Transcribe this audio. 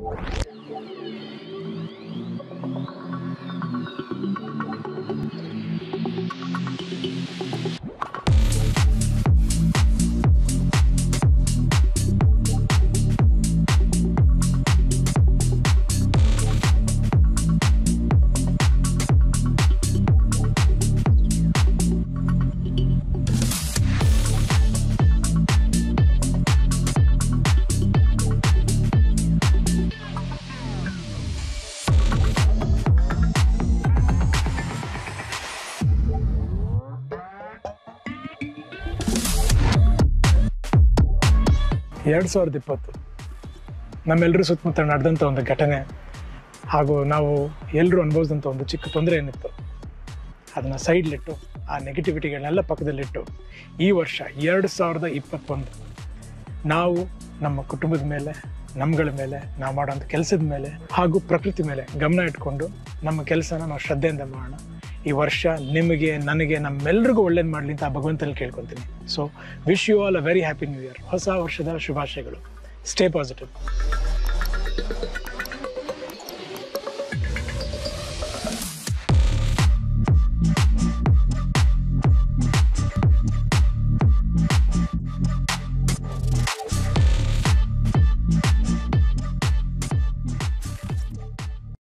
ಎರಡು ಸಾವಿರದ ಇಪ್ಪತ್ತು ನಮ್ಮೆಲ್ಲರೂ ಸುತ್ತಮುತ್ತ ನಡೆದಂಥ ಒಂದು ಘಟನೆ ಹಾಗೂ ನಾವು ಎಲ್ಲರೂ ಅನುಭವಿಸಿದಂಥ ಒಂದು ಚಿಕ್ಕ ತೊಂದರೆ ಏನಿತ್ತು ಅದನ್ನು ಸೈಡ್ಲಿಟ್ಟು ಆ ನೆಗೆಟಿವಿಟಿಗಳನ್ನೆಲ್ಲ ಪಕ್ಕದಲ್ಲಿಟ್ಟು ಈ ವರ್ಷ ಎರಡು ಸಾವಿರದ ಇಪ್ಪತ್ತೊಂದು ನಾವು ನಮ್ಮ ಕುಟುಂಬದ ಮೇಲೆ ನಮ್ಗಳ ಮೇಲೆ ನಾವು ಮಾಡೋಂಥ ಕೆಲಸದ ಮೇಲೆ ಹಾಗೂ ಪ್ರಕೃತಿ ಮೇಲೆ ಗಮನ ಇಟ್ಕೊಂಡು ನಮ್ಮ ಕೆಲಸನ ನಾವು ಶ್ರದ್ಧೆಯಿಂದ ಮಾಡೋಣ ಈ ವರ್ಷ ನಿಮಗೆ ನನಗೆ ನಮ್ಮೆಲ್ರಿಗೂ ಒಳ್ಳೇದು ಮಾಡಲಿ ಅಂತ ಆ ಭಗವಂತನಲ್ಲಿ ಕೇಳ್ಕೊತೀನಿ so wish you all a very happy new year ಹೊಸ ವರ್ಷದ ಶುಭಾಶಯಗಳು ಸ್ಟೇ ಪಾಸಿಟಿವ್